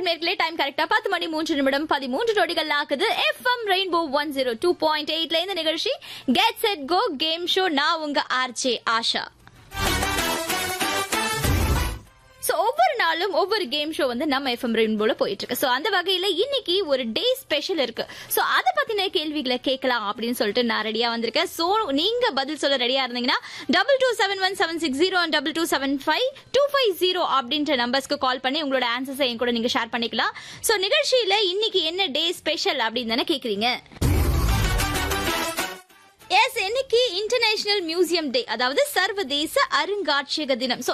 நேர்களே டைம் கரெக்டா பத்து மணி மூன்று நிமிடம் பதிமூன்று நொடிகள் ஆகுது FM rainbow one zero two point எயிட்ல இந்த நிகழ்ச்சி get set go game show நான் உங்க ஆர்ஜே ஆஷா சோ ஒவ்வொரு நாளும் ஒவ்வொரு கேம் ஷோ வந்து நம்ம எஃப்எம் ரெயின்போல போயிட்டு இருக்கு சோ அந்த வகையில இன்னைக்கு ஒரு டே ஸ்பெஷல் இருக்கு சோ அத பத்தின கேள்விகளை கேட்கலாம் அப்படின்னு சொல்லிட்டு நான் ரெடியா வந்திருக்கேன் சோ நீங்க பதில் சொல்ல ரெடியா இருந்தீங்கன்னா double two seven one seven six zero double two seven five two five zero அப்படின்ற நம்பர்ஸ்க்கு கால் பண்ணி உங்களோட ஆன்சர்ஸ் என் கூட நீங்க ஷேர் பண்ணிக்கலாம் சோ நிகழ்ச்சியில இன்னைக்கு என்ன டே ஸ்பெஷல் அப்படின்னு தானே கேக்குறீங்க எஸ் இன்னைக்கு இன்டர்நேஷனல் மியூசியம் டே அதாவது சர்வதேச அருங்காட்சியக தினம் சோ